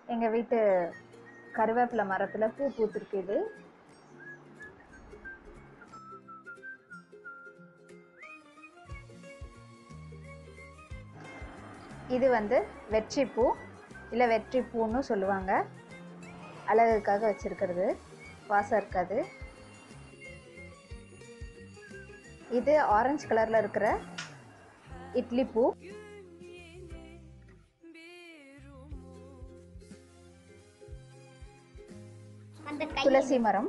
எங்கள் வீட்டு கருவேப்பிலை மரத்தில் பூ பூத்திருக்கு இது இது வந்து வெற்றி பூ இல்லை வெற்றி பூன்னு சொல்லுவாங்க அழகுக்காக வச்சிருக்கிறது வாசம் இருக்காது இது ஆரஞ்சு கலரில் இருக்கிற இட்லி பூ அந்த கை துளசி மரம்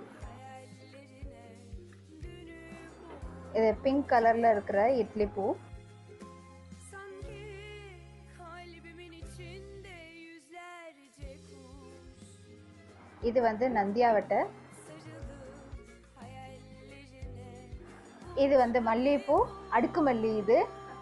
இது பிங்க் கலர்ல இருக்கிற இட்லி பூ Sanki kalbimin içinde yüzlerce kuş இது வந்து நந்தியாவட்டை sarılı hayallerine இது வந்து மல்லிகைப்பூ அடுக்கு மல்லி இது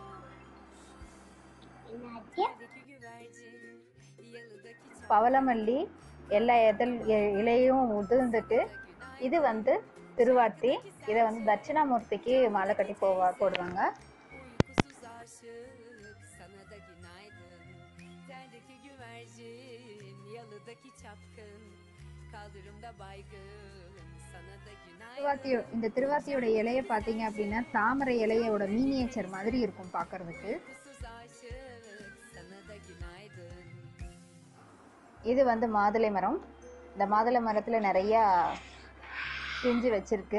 என்னாச்சு Yerdeki güvercin yalıdaki çam பவளமல்லி எல்லா இதழ் இ- இலையும் உதிர்ந்துட்டு இது வந்து திருவாட்டி இதை வந்து தட்சிணாமூர்த்திக்கு மாலை கட்டி போவா போடுவாங்க uykusuz aşık sana da günaydın Terdeki güvercin yalıdaki çapkın kaldırımda baygın sana da günaydın திருவாத்தி இந்த திருவாத்தியோட இலையை பார்த்தீங்க அப்படின்னா தாமரை இலையோட மீனியேச்சர் மாதிரி இருக்கும் பார்க்கறதுக்கு Uykusuz aşık sana da günaydın இது வந்து மாதுளை மரம் இந்த மாதுளை மரத்தில் நிறையா பிஞ்சு வச்சிருக்கு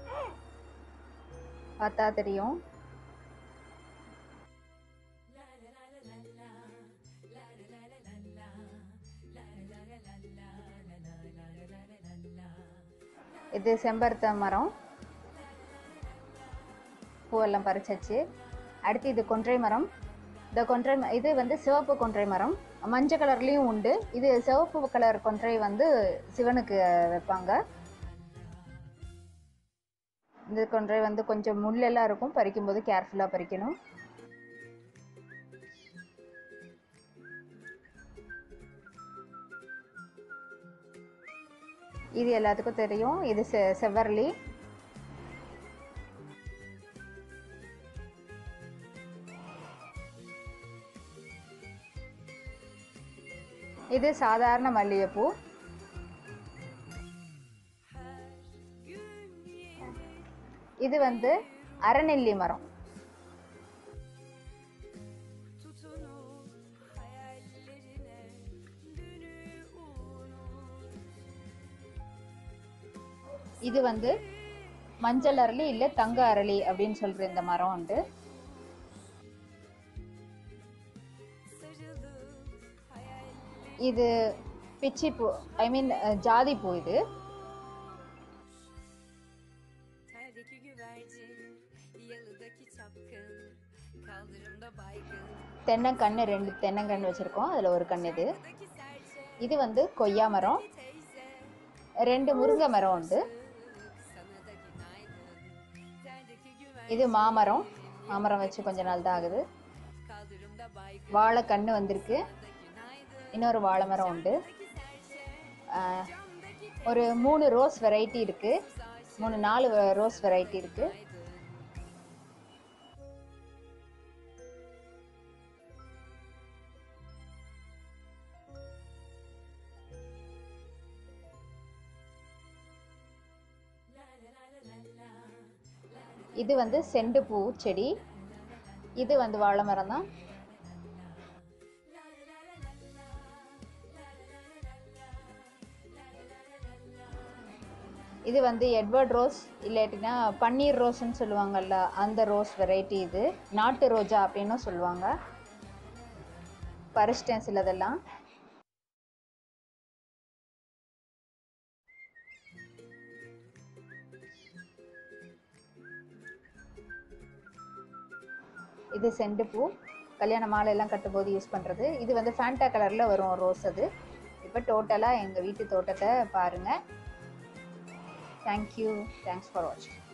பார்த்தா தெரியும் இது செம்பருத்த மரம் பூவெல்லாம் பறிச்சாச்சு அடுத்து இது கொன்றை மரம் இந்த கொன்றை ம- இது வந்து சிவப்பு கொன்றை மரம் மஞ்சள் கலர்லேயும் உண்டு இது சிவப்பு கலர் கொன்றை வந்து சிவனுக்கு வைப்பாங்க இந்த கொன்றை வந்து கொஞ்சம் முள்ளெல்லாம் இருக்கும் பறிக்கும்போது கேர்ஃபுல்லாக பறிக்கணும் இது எல்லாத்துக்கும் தெரியும் இது செ செவ்வரளி இது சாதாரண மல்லிகைப்பூ இது வந்து அரைநெல்லி மரம் tutunup hayallerine dünü unut இது வந்து மஞ்சள் அரளி இல்ல தங்க அரளி அப்படின்னு சொல்ற இந்த மரம் உண்டு sarılıp hayallerine இது பிச்சி பூ ஐ மீன் ஜாதி பூ இது Terdeki güvercin, yalıdaki çapkın, kaldırımda baygın. தென்னங்கன்று ரெண்டு தென்னங்கன்று வச்சிருக்கோம் அதுல ஒரு கண் இது Daki serçe, இது வந்து கொய்யா மரம் teyze, ரெண்டு முருங்கை மரம் உண்டு sana da günaydın. Terdeki güvercin, இது மாமரம் மாமரம் வச்சு கொஞ்ச நாள் தான் ஆகுது kaldırımda baygın. வாழை கன்று வந்திருக்கு Sana da günaydın. இன்னொரு வாழை மரம் உண்டு Daki serçe, ஆஹ், camdaki ஒரு மூணு ரோஸ் வெரைட்டி இருக்கு மூணு நாலு ரோஸ் வெரைட்டி இருக்கு günaydın. இது வந்து செண்டு பூ செடி இது வந்து வாழை மரம் தான் இது வந்து எட்வர்ட் ரோஸ் இல்லாட்டினா பன்னீர் ரோஸ்ன்னு சொல்லுவாங்கல்ல அந்த ரோஸ் வெரைட்டி இது நாட்டு ரோஜா அப்படின்னும் சொல்லுவாங்க பறிச்சிட்டேன் சிலதெல்லாம் இது செண்டு பூ கல்யாண மாலை எல்லாம் கட்டும்போது யூஸ் பண்ணுறது இது வந்து ஃபேண்டா கலரில் வரும் ரோஸ் அது இப்போ டோட்டலாக எங்கள் வீட்டு தோட்டத்தை பாருங்கள் தேங்க்யூ தேங்க்ஸ் ஃபார் வாட்சிங்